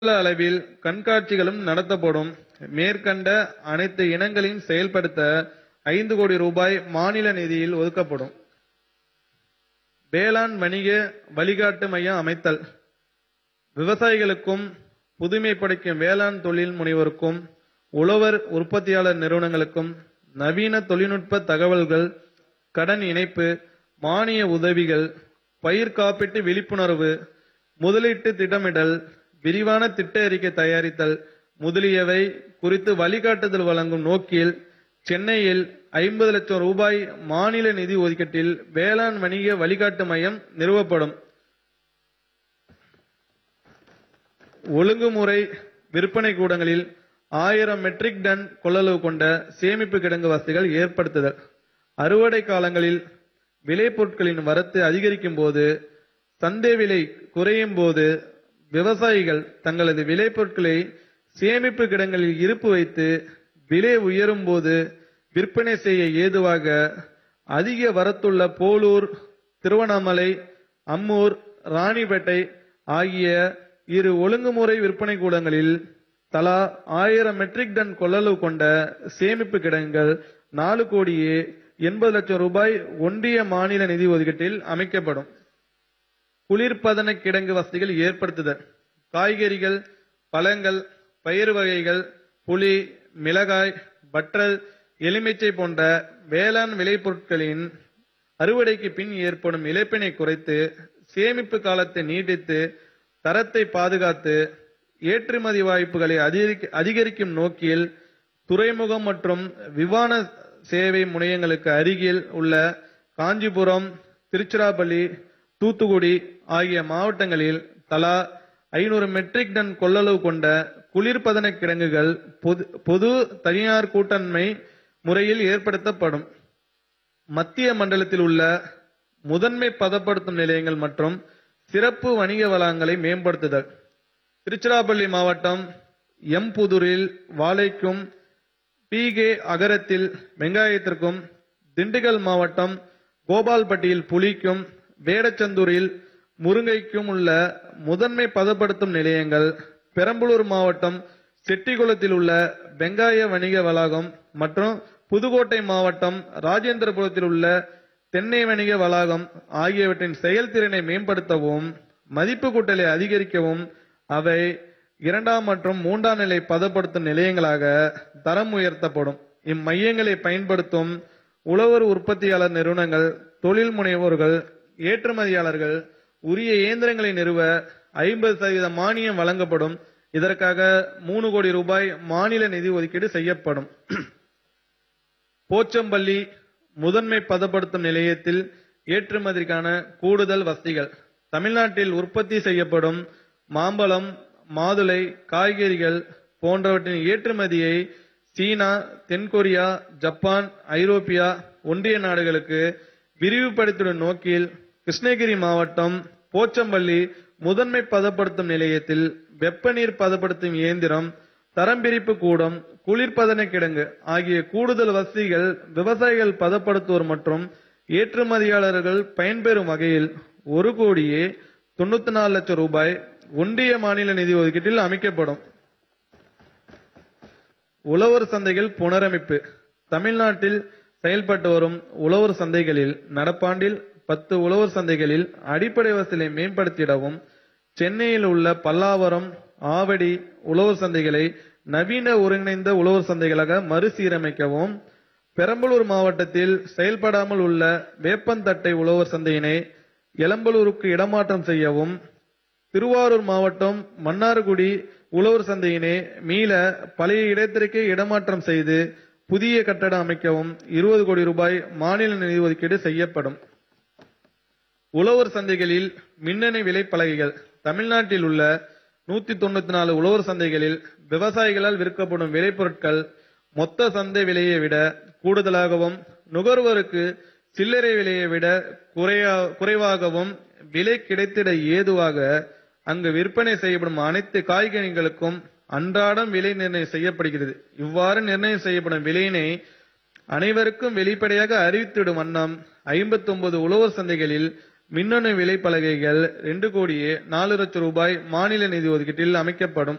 மாநில அளவில் கண்காட்சிகளும் நடத்தப்படும் மேற்கண்ட அனைத்து இனங்களையும் செயல்படுத்த ஐந்து கோடி ரூபாய் மாநில நிதியில் ஒதுக்கப்படும் வேளாண் வணிக வழிகாட்டு மையம் அமைத்தல் விவசாயிகளுக்கும் புதுமை படைக்கும் வேளாண் தொழில் முனைவோருக்கும் உழவர் உற்பத்தியாளர் நிறுவனங்களுக்கும் நவீன தொழில்நுட்ப தகவல்கள் கடன் இணைப்பு மானிய உதவிகள் பயிர் காப்பீட்டு விழிப்புணர்வு முதலீட்டு திட்டமிடல் விரிவான திட்ட அறிக்கை தயாரித்தல் முதலியவை குறித்து வழிகாட்டுதல் வழங்கும் நோக்கில் சென்னையில் ஐம்பது லட்சம் ரூபாய் மாநில நிதி ஒதுக்கீட்டில் வேளாண் வணிக வழிகாட்டு மையம் நிறுவப்படும் ஒழுங்குமுறை விற்பனை கூடங்களில் ஆயிரம் மெட்ரிக் டன் கொள்ளளவு கொண்ட சேமிப்பு கிடங்கு வசதிகள் ஏற்படுத்துதல் அறுவடை காலங்களில் விளைபொருட்களின் வரத்து அதிகரிக்கும் போது சந்தை விலை குறையும் போது விவசாயிகள் தங்களது விளைபொருட்களை சேமிப்பு கிடங்களில் இருப்பு வைத்து விலை உயரும் போது விற்பனை செய்ய ஏதுவாக அதிக வரத்துள்ள போலூர் திருவண்ணாமலை அம்மூர் ராணிப்பேட்டை ஆகிய இரு ஒழுங்குமுறை விற்பனை கூடங்களில் தலா ஆயிரம் மெட்ரிக் டன் கொள்ளளவு கொண்ட சேமிப்பு கிடங்குகள் நாலு கோடியே எண்பது லட்சம் ரூபாய் ஒன்றிய மாநில நிதி ஒதுக்கீட்டில் அமைக்கப்படும் குளிர்பதன கிடங்கு வசதிகள் ஏற்படுத்துதல் காய்கறிகள் பழங்கள் பயிர் வகைகள் புளி மிளகாய் வற்றல் எலுமிச்சை போன்ற வேளாண் விளைபொருட்களின் அறுவடைக்கு பின் ஏற்படும் இழப்பினை குறைத்து சேமிப்பு காலத்தை நீட்டித்து தரத்தை பாதுகாத்து ஏற்றுமதி வாய்ப்புகளை அதிகரிக்க அதிகரிக்கும் நோக்கில் துறைமுகம் மற்றும் விமான சேவை முனையங்களுக்கு அருகில் உள்ள காஞ்சிபுரம் திருச்சிராப்பள்ளி தூத்துக்குடி ஆகிய மாவட்டங்களில் தலா ஐநூறு மெட்ரிக் டன் கொள்ளளவு கொண்ட குளிர்பதன கிடங்குகள் பொது பொது தனியார் கூட்டண்மை முறையில் ஏற்படுத்தப்படும் மத்திய மண்டலத்தில் உள்ள முதன்மை பதப்படுத்தும் நிலையங்கள் மற்றும் சிறப்பு வணிக வளங்களை மேம்படுத்துதல் திருச்சிராப்பள்ளி மாவட்டம் எம்புதூரில் வாழைக்கும் பிகே அகரத்தில் வெங்காயத்திற்கும் திண்டுக்கல் மாவட்டம் கோபால்பட்டியில் புலிக்கும் வேடச்சந்தூரில் முருங்கைக்கும் உள்ள முதன்மை பதப்படுத்தும் நிலையங்கள் பெரம்பலூர் மாவட்டம் செட்டிகுளத்தில் உள்ள வெங்காய வணிக வளாகம் மற்றும் புதுக்கோட்டை மாவட்டம் ராஜேந்திரபுரத்தில் உள்ள தென்னை வணிக வளாகம் ஆகியவற்றின் செயல்திறனை மேம்படுத்தவும் மதிப்பு கூட்டலை அதிகரிக்கவும் அவை இரண்டாம் மற்றும் மூன்றாம் நிலை பதப்படுத்தும் நிலையங்களாக தரம் உயர்த்தப்படும் இம்மையங்களை பயன்படுத்தும் உழவர் உற்பத்தியாளர் நிறுவனங்கள் தொழில் முனைவோர்கள் ஏற்றுமதியாளர்கள் உரிய இயந்திரங்களை நிறுவ ஐம்பது சதவீத மானியம் வழங்கப்படும் இதற்காக மூணு கோடி ரூபாய் மாநில நிதி ஒதுக்கீடு செய்யப்படும் போச்சம்பள்ளி முதன்மை பதப்படுத்தும் நிலையத்தில் ஏற்றுமதிக்கான கூடுதல் வசதிகள் தமிழ்நாட்டில் உற்பத்தி செய்யப்படும் மாம்பழம் மாதுளை காய்கறிகள் போன்றவற்றின் ஏற்றுமதியை சீனா தென்கொரியா ஜப்பான் ஐரோப்பியா ஒன்றிய நாடுகளுக்கு விரிவுபடுத்திடும் நோக்கில் கிருஷ்ணகிரி மாவட்டம் போச்சம்பள்ளி முதன்மை பதப்படுத்தும் நிலையத்தில் வெப்ப நீர் பதப்படுத்தும் இயந்திரம் தரம் பிரிப்பு கூடம் குளிர்பதன கிடங்கு ஆகிய கூடுதல் வசதிகள் விவசாயிகள் பதப்படுத்துவோர் மற்றும் ஏற்றுமதியாளர்கள் பயன்பெறும் வகையில் ஒரு கோடியே தொண்ணூத்தி நாலு லட்சம் ரூபாய் ஒன்றிய மாநில நிதி ஒதுக்கீட்டில் அமைக்கப்படும் உழவர் சந்தைகள் புனரமைப்பு தமிழ்நாட்டில் செயல்பட்டு வரும் உழவர் சந்தைகளில் நடப்பாண்டில் பத்து உழவர் சந்தைகளில் அடிப்படை வசதிகளை மேம்படுத்திடவும் சென்னையில் உள்ள பல்லாவரம் ஆவடி உழவர் சந்தைகளை நவீன ஒருங்கிணைந்த உழவர் சந்தைகளாக மறுசீரமைக்கவும் பெரம்பலூர் மாவட்டத்தில் செயல்படாமல் உள்ள வேப்பந்தட்டை உழவர் சந்தையினை எளம்பலூருக்கு இடமாற்றம் செய்யவும் திருவாரூர் மாவட்டம் மன்னார்குடி உழவர் சந்தையினை மீள பழைய இடத்திற்கே இடமாற்றம் செய்து புதிய கட்டடம் அமைக்கவும் இருபது கோடி ரூபாய் மாநில நிதி ஒதுக்கீடு செய்யப்படும் உழவர் சந்தைகளில் மின்னணு விலைப்பலகைகள் தமிழ்நாட்டில் உள்ள நூத்தி தொண்ணூத்தி நாலு உழவர் சந்தைகளில் விவசாயிகளால் விற்கப்படும் விளைபொருட்கள் மொத்த சந்தை விலையை விட கூடுதலாகவும் நுகர்வோருக்கு சில்லறை விலையை விட குறையா குறைவாகவும் விலை கிடைத்திட ஏதுவாக அங்கு விற்பனை செய்யப்படும் அனைத்து காய்கறிகளுக்கும் அன்றாடம் விலை நிர்ணயம் செய்யப்படுகிறது இவ்வாறு நிர்ணயம் செய்யப்படும் விலையினை அனைவருக்கும் வெளிப்படையாக அறிவித்திடும் வண்ணம் 59 உழவர் சந்தைகளில் மின்னணு விலைப்பலகைகள் ரெண்டு கோடியே நாலு லட்சம் ரூபாய் மாநில நிதி ஒதுக்கீட்டில் அமைக்கப்படும்